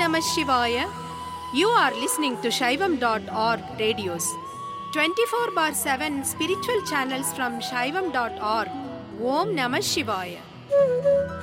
Namah Shivaya. You are listening to Shaivam.org radios. 24 bar 7 spiritual channels from Shaivam.org. Om Namah Shivaya.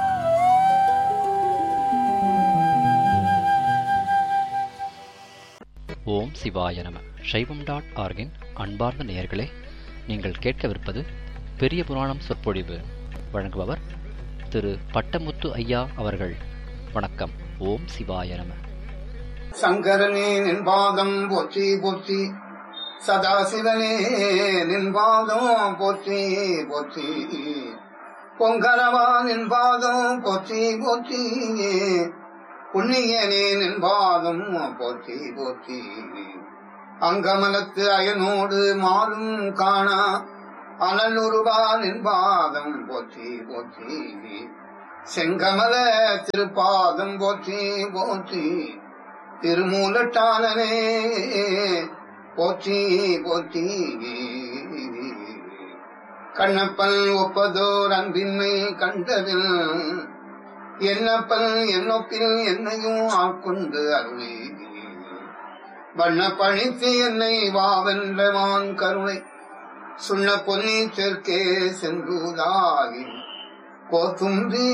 ஓம் சிவாய நம சைவம் dot ஆர்கின் அன்பார்ந்த நேயர்களே நீங்கள் கேட்கவிருப்பது பெரிய புராணம் சொற்பொழிவு வழங்குபவர் திரு பட்டமுத்து ஐயா அவர்கள் வணக்கம் ஓம் சிவாய நம சங்கரனே நின் பாதம் போற்றி போற்றி சதாசிவனே நின் பாதம் போற்றி போற்றி பொங்கரவா நின் பாதம் போற்றி போற்றி புண்ணியனே நின் பாதம் போற்றி போற்றி அங்கமலத்து அயனோடு மாறும் காணா அனலுருவா நின் பாதம் போற்றி போற்றி செங்கமல திருப்பாதம் போற்றி போற்றி திருமூலட்டானனே போற்றி போற்றி கண்ணப்பன் ஒப்பதோர் அன்பின்மை கண்டதில் என்னப்பன் என்னொப்பில் என்னையும் ஆட்கொண்டு அருளி வண்ண பழித்து என்னை வாவென்றவான் கருணை சுண்ண பொன்னி தெற்கே சென்றுதாகி கோத்துன்றி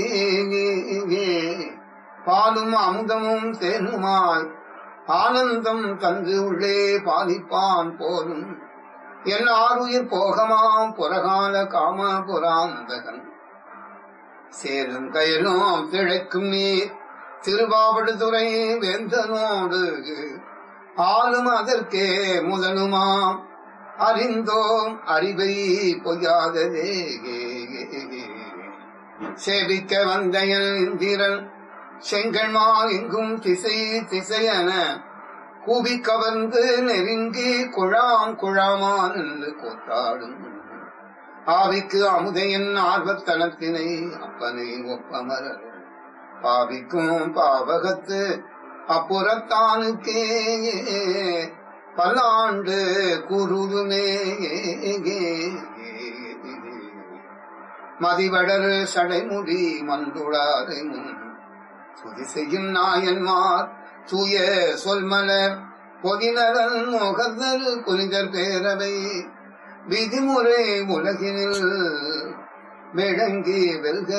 பாலும் அமுதமும் தேனுமாய் ஆனந்தம் தந்து உள்ளே பாதிப்பான் போலும் என் ஆறுயிர் போகமாம் புறகால காம புராந்தகன் சேரும் கயலும் திளைக்கும் நீர் திருவாவடுதுறை வேந்தனோடு ஆளும் அதற்கே முதலுமாம் அறிந்தோம் அறிவை பொய்யாததே சேவிக்க வந்தையன் இந்திரன் செங்கல்மால் எங்கும் திசை திசையன கூவி கவர்ந்து நெருங்கி குழாம் குழாமான் என்று கூத்தாடும் ஆவிக்கு அமுதையன் ஆர்வத்தனத்தினை அப்பனை ஒப்பமரர் பாவிக்கும் பாவகத்து அப்புறத்தானுக்கே பல்லாண்டு கூறுதுமே மதிவடர் சடைமுடி மந்துளாரை முன் துதி செய்யும் நாயன்மார் தூய சொல்மலர் பொதினரன் முகர்தல் புனிதர் பேரவை விதிமுறை உலகினில் விளங்கி வெல்க